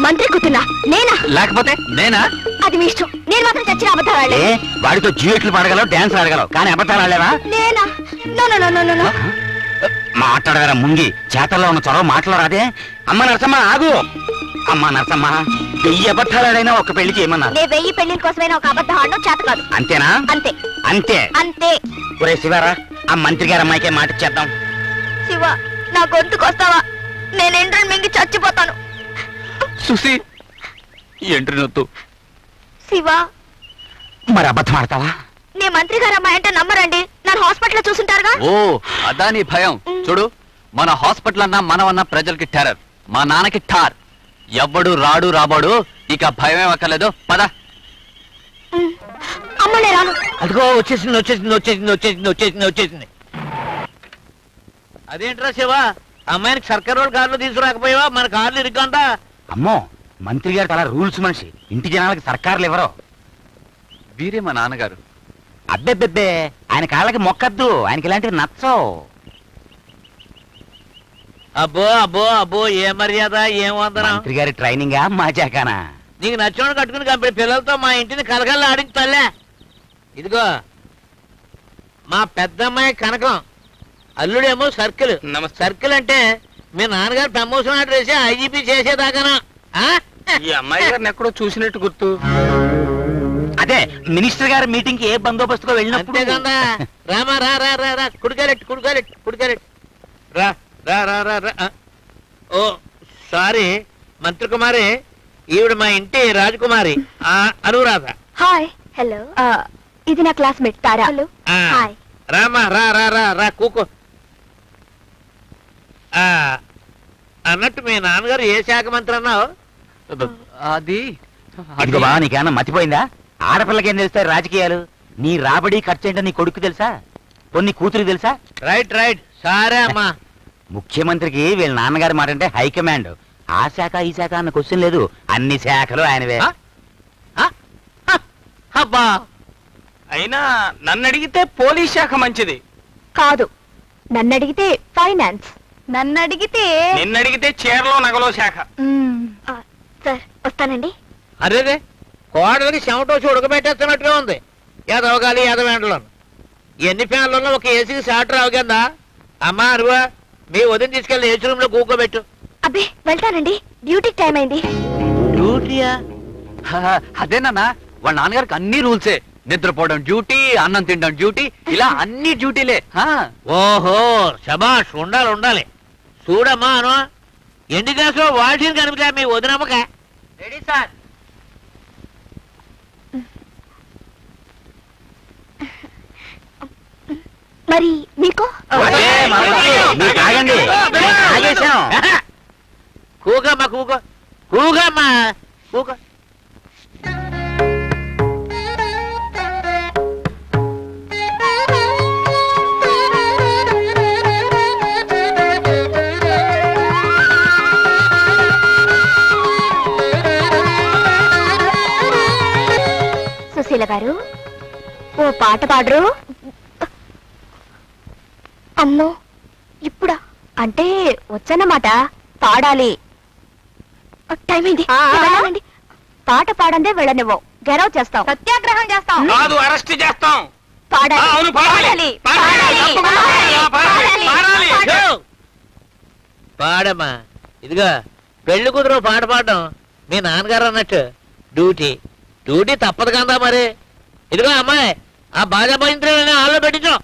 మంత్రి కూతున్నా నేనా లేకపోతే నేనా అది మీ ఇష్టం నేను మాత్రం చచ్చిన అబద్ధాలు ఏ ఆడలేదు. వాడితో జ్యూట్లు పడగలవు డాన్స్ ఆడగలవు కానీ అబద్ధాలు ఆడలేవా నేనా no no no no no no మాట్లాడగరా ముంగి చేతల్లో ఉన్న చొరవ మాటలో రాదే అమ్మ నరసమ్మ ఆగు అమ్మ నరసమ్మ వెయ్యి అబద్ధాలు ఆడైనా ఒక పెళ్లి చేయమన్నారు నే వెయ్యి పెళ్లిల కోసమైనా ఒక అబద్ధం ఆడడం చేత కాదు అంతేనా అంతే అంతే అంతే ఒరే శివారా ఆ మంత్రి గారి అమ్మాయికే మాట ఇచ్చేద్దాం శివ నా గొంతుకొస్తావా నేను ఎండ్రని మింగి చచ్చిపోతాను సుసి ఎంట్రీ నొత్తు శివ మరి అబద్ధం ఆడతావా నే మంత్రి గారు అమ్మాయి అంటే నమ్మరండి నన్ను హాస్పిటల్లో చూసుంటారుగా ఓ అదా నీ భయం చూడు మన హాస్పిటల్ అన్నా మనం అన్న ప్రజలకి టెర్రర్ మా నాన్నకి ఠార్ ఎవ్వడు రాడు రాబోడు ఇక భయమే అక్కర్లేదు పద ఉమ్. అమ్మ నేను రాను అదిగో వచ్చేసింది వచ్చేసింది వచ్చేసింది వచ్చేసింది వచ్చేసింది వచ్చేసింది అదేంట్రా శివ అమ్మాయినికి సర్కార్ రోడ్ కార్లు తీసుకురాకపోయావా మన కార్లు ఇరుక్కంట అమ్మో మంత్రి గారు చాలా రూల్స్ మనిషి ఇంటి జనాలకి సర్కార్లు ఎవరో వీరే మా నాన్నగారు అబ్బెబ్బెబ్బే ఆయన కాళ్ళకి మొక్కద్దు ఆయనకి ఇలాంటివి నచ్చవు అబ్బో అబ్బో అబ్బో ఏ మర్యాద ఏం వందనం మంత్రి గారి ట్రైనింగా మా జాకానా నీకు నచ్చిన కట్టుకుని కంపెనీ పిల్లలతో మా ఇంటిని కలకల్లా ఆడించాలే ఇదిగో మా పెద్దమ్మాయి కనకం అల్లుడేమో సర్కిల్ సర్కిల్ అంటే మీ నాన్నగారు ప్రమోషన్ ఆర్డర్ వేసి ఐజీపీ చేసేదాకానా ఆ? ఈ అమ్మాయి గారిని ఎక్కడో చూసినట్టు గుర్తు అదే మినిస్టర్ గారి మీటింగ్ కి ఏ బందోబస్తుగా వెళ్ళినప్పుడు అంతే కదా రామా రా రా రా రా కుడికాలెట్టు కుడికాలెట్టు కుడికాలెట్టు రా రా రా రా రా ఆ. ఓ సారీ మంత్రి కుమారి ఈవిడ మా ఇంటి రాజకుమారి ఆ, అనురాధ హాయ్ హలో ఇది నా క్లాస్మేట్ తారా హలో ఆ, హాయ్ రామా రా రా రా రా కూకో ఆ, అన్నట్టు మీ నాన్నగారు ఏ శాఖ మంత్రి అన్నావు అది ఇదిగో బావ నీకేమన్నా మతిపోయిందా ఆడపిల్లకి ఏం తెలుస్తాయి రాజకీయాలు నీ రాబడి ఖర్చు ఏంటో నీ కొడుకు తెలుసా కొన్ని కూతురు తెలుసా రైట్ రైట్ సరే అమ్మా ముఖ్యమంత్రికి వీళ్ళ నాన్నగారి మాట అంటే హైకమాండ్ ఆ శాఖ ఈ శాఖ అన్న క్వశ్చన్ లేదు అన్ని శాఖలు ఆయనవే ఆ? ఆ? ఆ? అబ్బా అయినా నన్ను అడిగితే పోలీస్ శాఖ మంచిది కాదు నన్ను అడిగితే ఫైనాన్స్ నన్ను అడిగితే నిన్ను అడిగితే చీరలో నగలో శాఖ ఆ, సార్ వస్తానండి అరేదే కోడలికి చెమటోసి ఉడకబెట్టేస్తున్నట్టుగా ఉంది ఎదవగాలి ఎదవేంటలో ఎన్ని ఫ్యాన్లలో ఒక ఏసీకి షార్టర్ అవగందా అమ్మా అరువా మీ వదిన తీసుకెళ్ళి ఏసీ రూమ్ లో కూకోబెట్టు అబ్బే వెళ్తానండి డ్యూటీకి టైం అయింది డ్యూటీయా హ, అదేనన్నా వాళ్ళ నాన్నగారికి అన్ని రూల్సే నిద్రపోవడం డ్యూటీ అన్నం తినడం డ్యూటీ ఇలా అన్ని డ్యూటీలే హా. ఓహో శబాష్ ఉండాలి ఉండాలి చూడమ్మా అను ఎండి గ్లాసులో వాషింగ్ కనిపిదా మీ వదినమ్మక రెడీ సార్ మరి మీకు అదే, మామూలు. మీరు తాగండి. మేము తాగేశాం. కూకమ్మా కూక కూకమ్మా కూక సుశీల గారు ఓ పాట పాడరు అమ్మో ఇప్పుడా అంటే వచ్చన్నమాట పాడాలి టైం అయింది వెళ్ళాలండి. పాట పాడందే వెళ్ళనివ్వం గెరవ్ చేస్తాం సత్యాగ్రహం చేస్తాం కాదు అరెస్ట్ చేస్తాం పాడాలి ఆ, అవును, పాడాలి. పాడాలి. పాడాలి. తప్పకుండా పాడాలి. పాడాలి. పాడాలి. పాడాలి. యో! పాడమ్మా ఇదిగా పెళ్లి కుదురు పాట పాడడం మీ నాన్నగారు అన్నట్టు డ్యూటీ డ్యూటీ తప్పదు కదా మరి ఇదిగో అమ్మాయి ఆ బాజా భయంత్రులని హాల్లో పెట్టించు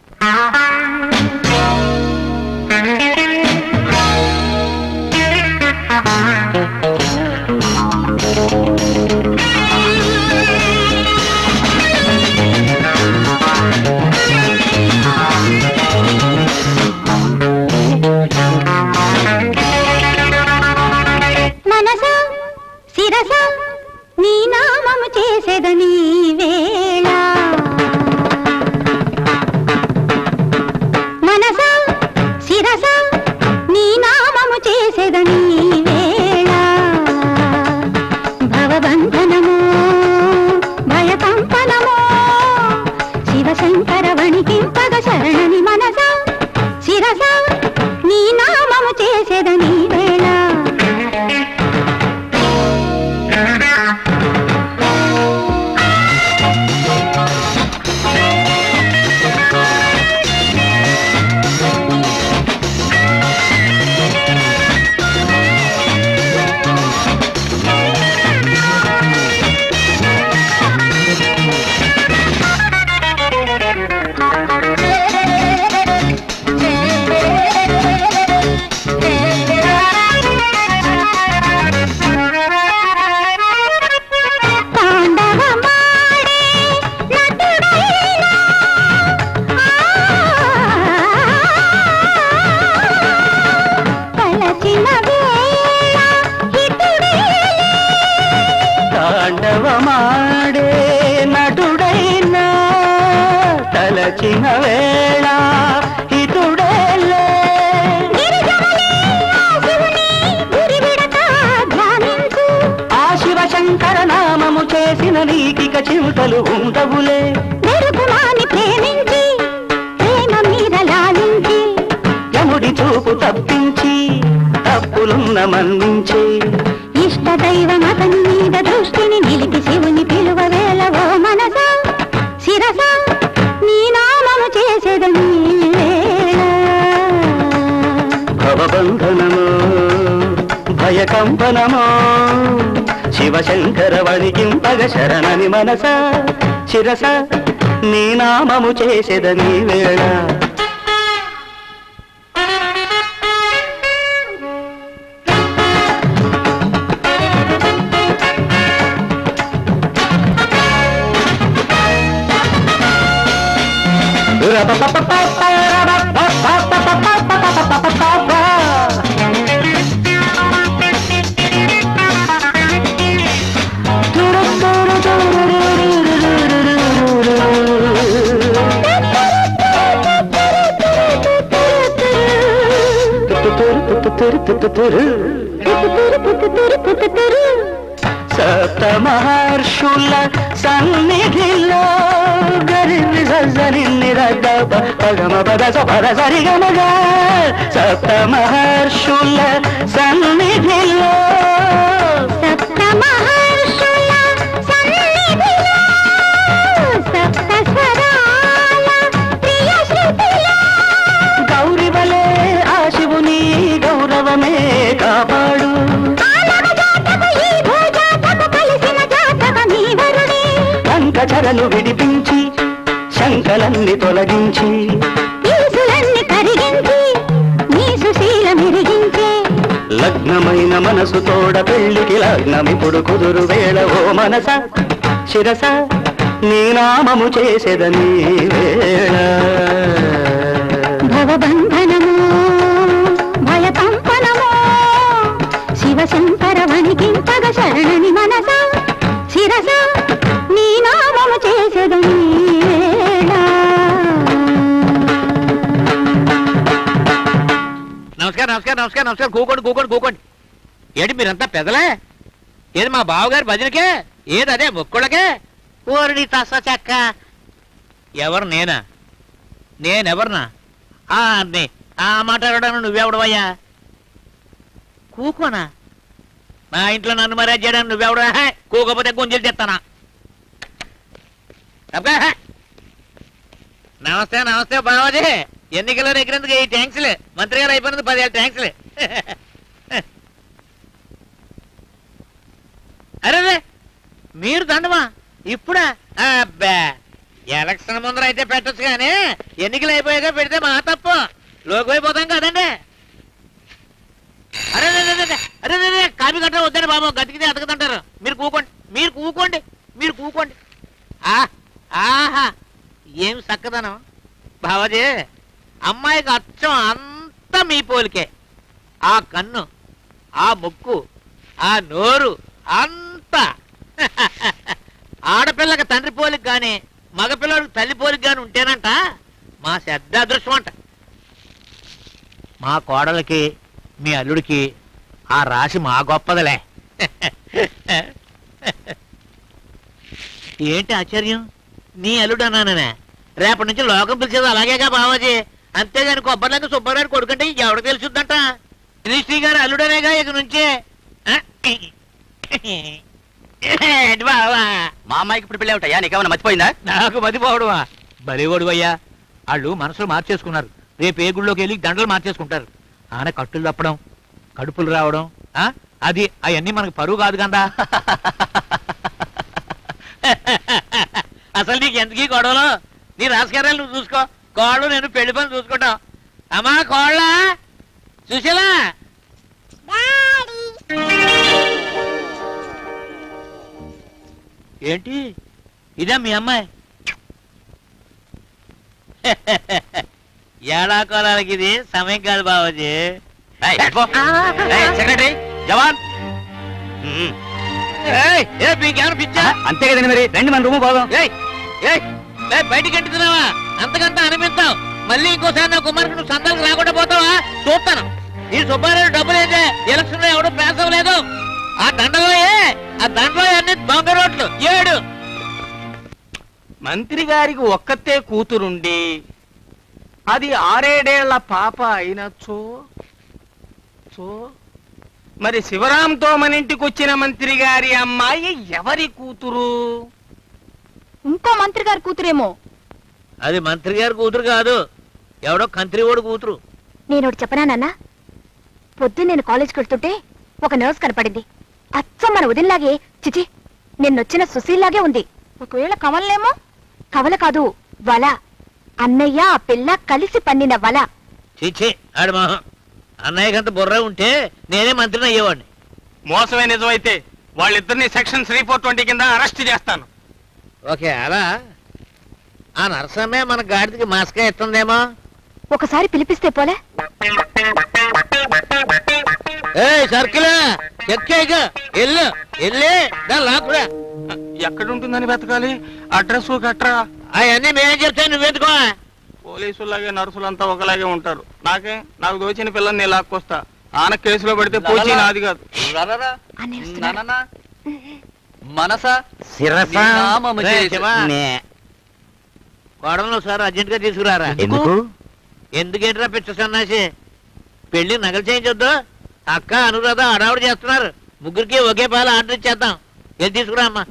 మనస శిరస నీ నామము చేసేదని వేళ మనస శిరస నీ నామము చేసేదని వేళ భవబంధనము భయకంపనము శివశంకర వణికింపగ శరణని మనస శిరస నీ నామము చేసేదని వేళ నీకిక చింతలు ఉండవులే వెరుగుమాని ప్రేమించి ప్రేమ మీద లాలించి యముడి చూపు తప్పించి తప్పులున్న మన్నించే ఇష్ట దైవం అతని మీద దృష్టిని నిలిపి శివుని పిలువ వేళ ఓ మనస శిరస నీ నామము చేసేదని భవబంధనమో భయకంపనమో శివశంకర వణికింపగ శరణని మనస శిరస నీ నామము చేసేదని వేళ సప్త మహర్షుల సన్నిధిలో గరిని సని నిరగ పగమ పద పద సరి గమగ సప్త మహర్షుల సన్నిధిలో సప్త మహర్షుల సన్నిధిలో సప్త స్వరాల ప్రియ శృతిలో గౌరివలే ఆ శివుని గౌరవమే కాపాడు ఆలవ జాతకు ఈ భూజాతకు కలిసిన జాతక నీ వరుడే కంకచరలు విడిపించి శంకలన్ని తొలగించి ఈసులన్నీ కరిగించి నీ సుశీల మెరిగించే లగ్నమైన మనసు తోడ పెళ్లికి లగ్నమిప్పుడు కుదురు వేళ ఓ మనస శిరస నీ నామము చేసేదని వేళ భవబంధనము భయకంపనము శివశంకర వణికింపగ శరణని మనస శిరస నీ నామము చేసేదని నమస్కారం నమస్కారం నమస్కారం నమస్కారం కూకోండి కూకోండి కూకోండి ఏంటి మీరంతా పెదలే ఏది మా బావగారి భజనకే ఏది అదే మొక్కుళ్ళకే ఓరిని తస చెక్క ఎవరు నేనా నేనెవరినా ఆ నే ఆ మాట్లాడడానికి నువ్వెవడవయ్యా కూకోనా మా ఇంట్లో నన్ను మర్యాద చేయడానికి నువ్వెవడ కూకపోతే గుంజలు తెస్తానా అబ్బా! నమస్తే నమస్తే బావాజీ ఎన్నికల్లో ఎగిరేందుకు ఈ ట్యాంక్స్లే మంత్రి గారు అయిపోయినందుకు పదిహేడు ట్యాంక్స్లే అరే రే, మీరు దండమా ఇప్పుడా అబ్బా ఎలక్షన్ ముందర అయితే పెట్టొచ్చు కానీ ఎన్నికలు అయిపోయాక పెడితే మా తప్పు లోకి అయిపోతాం కదండి అరే రే, రే, రే, రే, అరే రే, రే, కాపీ కట్ట వద్దండి బాబు గట్టికితే అతకదంటారు మీరు కూకోండి మీరు కూకోండి మీరు కూకోండి ఆ ఆహా ఏం చక్కదనం బావాజీ అమ్మాయికి అచ్చం అంతా మీ పోలికే ఆ కన్ను ఆ ముక్కు ఆ నోరు అంతా ఆడపిల్లకి తండ్రి పోలిక గాని మగపిల్లడికి తల్లి పోలిక గాని ఉంటేనంట మా శ్రద్ధ అదృష్టం అంట మా కోడలకి మీ అల్లుడికి ఆ రాశి మా గొప్పదలే ఏంటి ఆశ్చర్యం నీ అల్లుడు అన్నాననే రేపటి నుంచి లోకం పిలిచేది అలాగేగా బావాజీ అంతేగాని కొబ్బరిలాగా సుబ్బారావు కొడుకంటే ఎవరికి తెలుసుద్దంట శ్రీ గారు అల్లుడనేగా ఇక నుంచే ఆ? ఏంటి బావా మా అమ్మాయికి ఇప్పుడు పెళ్ళి అవుతాయా నీకేమైనా మర్చిపోయిందా నాకు మతిపోవడమా బలిగోడు అయ్యా వాళ్ళు మనసులు మార్చేసుకున్నారు రేపు ఏ గుళ్ళోకి వెళ్ళి దండలు మార్చేసుకుంటారు ఆన కట్టులు తప్పడం కడుపులు రావడం ఆ? అది అవన్నీ మనకు పరువు కాదు కదా అసలు నీకు ఎందుకీ గొడవలు నీ రాజకీయాలు నువ్వు చూసుకో కోళ్ళు నేను పెళ్లి పని చూసుకుంటాం అమ్మా కోళ్ళ సుశీలా ఏంటి ఇదా మీ అమ్మాయి ఏడాకోలాలకి ఇది సమయం కాదు బాబాజీ ఏయ్, పో. ఏయ్, సెక్రటరీ జవాన్ ఉమ్. ఏయ్, ఏ మీకేమైనా పిచ్చా అంతే కదండి మరి రండి మన రూము పోదాం ఏయ్, ఏయ్, ఏయ్, బయటికి ఎంటుతున్నావా అంతకంతా అనిపిస్తావు మళ్ళీ ఇంకోసారి నా కుమారుడు నువ్వు సందాలకు రాకుండా పోతావా చూస్తాను ఈ సుబ్బారావు డబ్బులు అయితే ఎలక్షన్ లో ఎవడో పేసం లేదు ఆ దండలో ఏ ఆ దండలో అన్ని దొంగ రోడ్లు ఏడు మంత్రి గారికి ఒక్కతే కూతురుండి అది ఆరేడేళ్ల పాప అయినచో సో మరి శివరాంతో మన ఇంటికి వచ్చిన మంత్రి గారి అమ్మాయి ఎవరి కూతురు ఇంకో మంత్రి గారి కూతురేమో అది మంత్రి గారి కూతురు కాదు ఎవడో కంత్రి ఓడి కూతురు నేను ఒకటి చెప్పనా నాన్న పొద్దున్న నేను కాలేజ్కి వెళ్తుంటే ఒక నర్స్ కనపడింది అచ్చం మన ఉదయంలాగే చిచి నిన్నొచ్చిన సుశీల్లాగే ఉంది ఒకవేళ కవలనేమో కవల కాదు వల అన్నయ్య ఆ పిల్ల కలిసి పన్నిన వల చీచే ఆడి మొహం అన్నయ్యకంత బుర్ర ఉంటే నేనే మంత్రిని అయ్యేవాడిని మోసమే నిజమైతే వాళ్ళిద్దరిని సెక్షన్ త్రీ ఫోర్ ట్వంటీ కింద అరెస్ట్ చేస్తాను ఓకే అలా ఆ నరసమ్మే మన గాడిదకి మాస్కా ఇస్తుందేమో ఒకసారి పిలిపిస్తే పోలే ఏ సర్కిల్ చెక్కేక ఎల్లు ఎల్లి దాని లాక్కురా ఎక్కడ ఉంటుందని వెతకాలి అడ్రస్ గట్రా అవన్నీ మేమే చెప్తాను నువ్వెందుకో పోలీసులాగే నర్సులంతా ఒకలాగే ఉంటారు నాకే నాకు దోచిన పిల్లని నేను లాక్కొస్తా ఆన కేసులో పడితే పోచి నాది కాదు రారారా. అన్నయ్య వస్తున్నాడు. నానన్నా. మనస శిరస నీ నామము రే, చేసి- శివ. నే- కోడలను సార్ అర్జెంట్ గా తీసుకురారా ఎందుకు ఎందుకేంట్రా పిచ్చ సన్నాసి పెళ్లి నగలు చేయించొద్దు అక్క అనురాధ అడావుడు చేస్తున్నారు ముగ్గురికి ఒకే పాలు ఆర్డర్ ఇచ్చేద్దాం వెళ్ళి తీసుకురా అమ్మా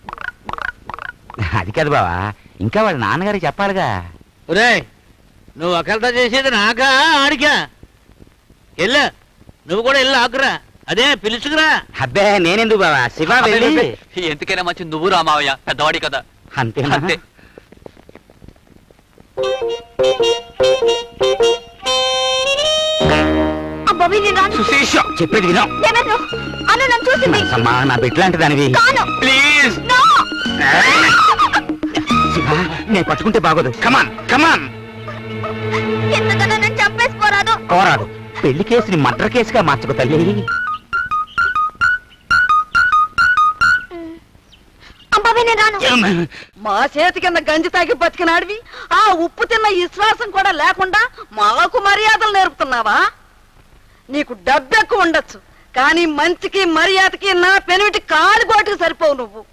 అది కాదు బావా ఇంకా వాళ్ళ నాన్నగారికి చెప్పాలిగా ఒరే నువ్వు ఒకరితో చేసేది నాకా ఆడికా వెళ్ళు నువ్వు కూడా వెళ్ళి ఆకురా అదే పిలుచుకురా అబ్బే నేనెందుకు బావా శివ వెళ్ళి ఎందుకైనా మంచి నువ్వు రామావయ్య పెద్దవాడి కదా అంతేనా అంతే అబ్బోవి నేను రాను సుశీష చెప్పేది విను ఏమేను అన్న నన్ను చూసింది అమ్మా నా బిడ్డలాంటి దానివి కాను ప్లీజ్ నో శివ నేను పట్టుకుంటే బాగోదు కమాన్ కమాన్ ఇంతకన్నా నేను చంపేసుకోరాదు కోరాదు పెళ్లి కేసుని మర్డర్ కేసుగా మార్చుకో తల్లి అబ్బోవి నేను రాను మా చేతి కింద గంజి తాగి బతికినాడివి ఆ ఉప్పు తిన్న విశ్వాసం కూడా లేకుండా మాకు మర్యాదలు నేర్పుతున్నావా నీకు డబ్బెక్కువ ఉండొచ్చు కానీ మంచికి మర్యాదకి నా పెనిమిటి కాలు గోటికి సరిపోవు నువ్వు